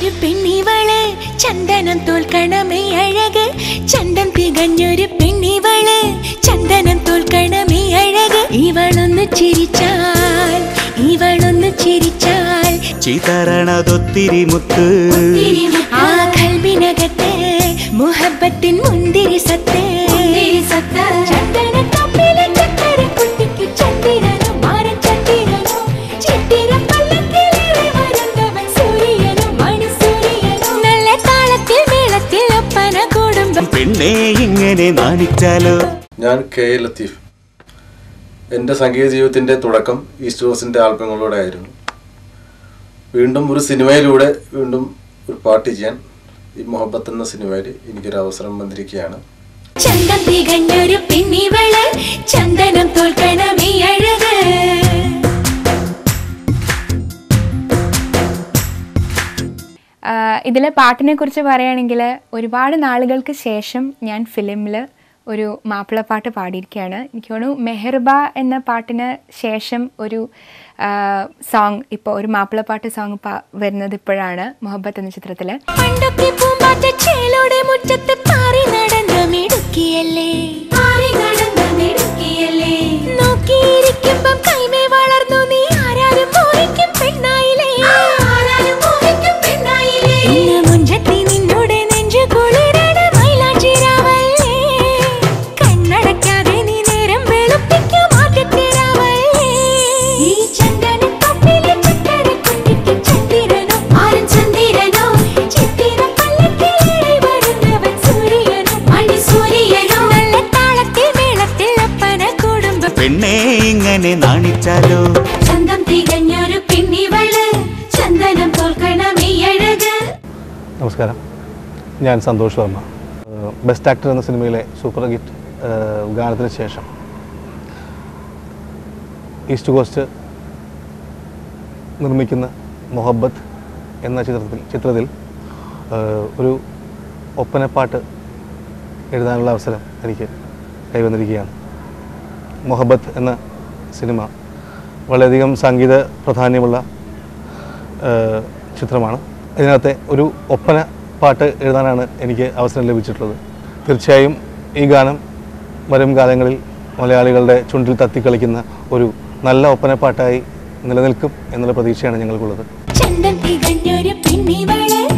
തികഞ്ഞൊരു പെണ്ണിവള് ചന്ദനം തോൽക്കണമേ അഴക് ചന്തം തികഞ്ഞൊരു പെണ്ണിവള് ചന്ദനം തോൽക്കണമേ അഴക് ഇവളൊന്ന് ചിരിച്ചാൽ ഇവളൊന്ന് ചിരിച്ചാൽ ചിതറണതൊത്തിരി മുത്ത് ആ കൽബിനകത്ത് മുഹബത്തിൻ മുന്തിരി സത്ത് ചന്ദനക്കപ്പിലെ ചക്കരക്കുട്ടിക്ക് ചന്ദ്രനോ മാരൻ ചന്ദ്രനോ ചിത്തിരപ്പല്ലക്കിലേറി വരുന്നവൻ സൂര്യനോ മണിസൂര്യനോ നല്ല താളത്തിൽ മേളത്തിൽ ഒപ്പന കൂടുമ്പം പെണ്ണെ ഇങ്ങനെ നാണിച്ചാലോ ഞാൻ കെ എ ലത്തീഫ് എൻ്റെ സംഗീത ജീവിതത്തിൻ്റെ തുടക്കം ഈസ്റ്റ് കോസിൻ്റെ ആൽബങ്ങളോടെ ആയിരുന്നു വീണ്ടും ഒരു സിനിമയിലൂടെ വീണ്ടും ഒരു പാട്ട് ചെയ്യാൻ ഈ മൊഹബത്ത് എന്ന സിനിമയിൽ എനിക്കൊരു അവസരം വന്നിരിക്കുകയാണ് ചന്തം തികഞ്ഞൊരു പിന്നിവള് ചന്ദനം തോൽക്കണമേ അഴക് ഇതിലെ പാട്ടിനെ കുറിച്ച് പറയുകയാണെങ്കിൽ ഒരുപാട് നാളുകൾക്ക് ശേഷം ഞാൻ ഫിലിമിൽ ഒരു മാപ്പിളപ്പാട്ട് പാടിയിരിക്കുകയാണ് എനിക്ക് തോന്നുന്നു മെഹർബ എന്ന പാട്ടിന് ശേഷം ഒരു സോങ് ഇപ്പോൾ ഒരു മാപ്പിളപ്പാട്ട് സോങ് വരുന്നത് ഇപ്പോഴാണ് മുഹബത്ത് എന്ന ചിത്രത്തിൽ പണ്ടൊക്കെ പൂമ്പാറ്റ ചേലോടെ മുറ്റത്ത് പാറി നടന്ന മിടുക്കിയല്ലേ പാറി നടന്ന മിടുക്കിയല്ലേ നോക്കിയിരിക്കുമ്പം കൈമേ വളർന്നു നീ ആരാരും മോഹിക്കും പെണ്ണായില്ലേ ആരാരും മോഹിക്കും പെണ്ണായില്ലേ ഇന്ന് മുഞ്ചത്തി നിന്നോട് നെഞ്ചു കുളിരണ മൈലാഞ്ചിരാവല്ലേ കണ്ണടയ്ക്കാതെ നീ നേരം വെളുപ്പിക്കും ആദ്യത്തിരാവല്ലേ ഈ ചന്ദനത്തൊപ്പിലെ ചക്കരക്കുട്ടിക്ക് ചന്ദ്രനോ ആരൻ ചന്ദ്രനോ ചിത്തിര പല്ലക്കിലേറി വരുന്നവൻ സൂര്യനോ മണി സൂര്യനോ നല്ല താളത്തിൽ മേളത്തിൽ ഒപ്പന കൂടുമ്പം പെണ്ണെ ഇങ്ങനെ നാണിച്ചാലോ ചന്തം തികഞ്ഞൊരു പിന്നിവള് ചന്ദനം തോൽക്കണമേ അഴക് നമസ്കാരം ഞാൻ സന്തോഷ് വർമ്മ ഏഹ് ബെസ്റ്റ് ആക്ടർ എന്ന സിനിമയിലെ സൂപ്പർ ഹിറ്റ് ഏഹ് ഗാനത്തിന് ശേഷം ഈസ്റ്റ് കോസ്റ്റ് നിർമ്മിക്കുന്ന മൊഹബത്ത് എന്ന ചിത്രത്തിൽ ചിത്രത്തിൽ ഏഹ് ഒരു ഒപ്പനപ്പാട്ട് എഴുതാനുള്ള അവസരം എനിക്ക് കൈവന്നിരിക്കുകയാണ് മൊഹബത്ത് എന്ന സിനിമ വളരെയധികം സംഗീത പ്രാധാന്യമുള്ള ഏഹ് ചിത്രമാണ് ഇതിനകത്തെ ഒരു ഒപ്പന പാട്ട് എഴുതാനാണ് എനിക്ക് അവസരം ലഭിച്ചിട്ടുള്ളത് തീർച്ചയായും ഈ ഗാനം വരും കാലങ്ങളിൽ മലയാളികളുടെ ചുണ്ടിൽ തത്തിക്കളിക്കുന്ന ഒരു നല്ല ഒപ്പനപ്പാട്ടായി നിലനിൽക്കും എന്നുള്ള പ്രതീക്ഷയാണ് ഞങ്ങൾക്കുള്ളത് ചന്തം തികഞ്ഞൊരു പിന്നിവള്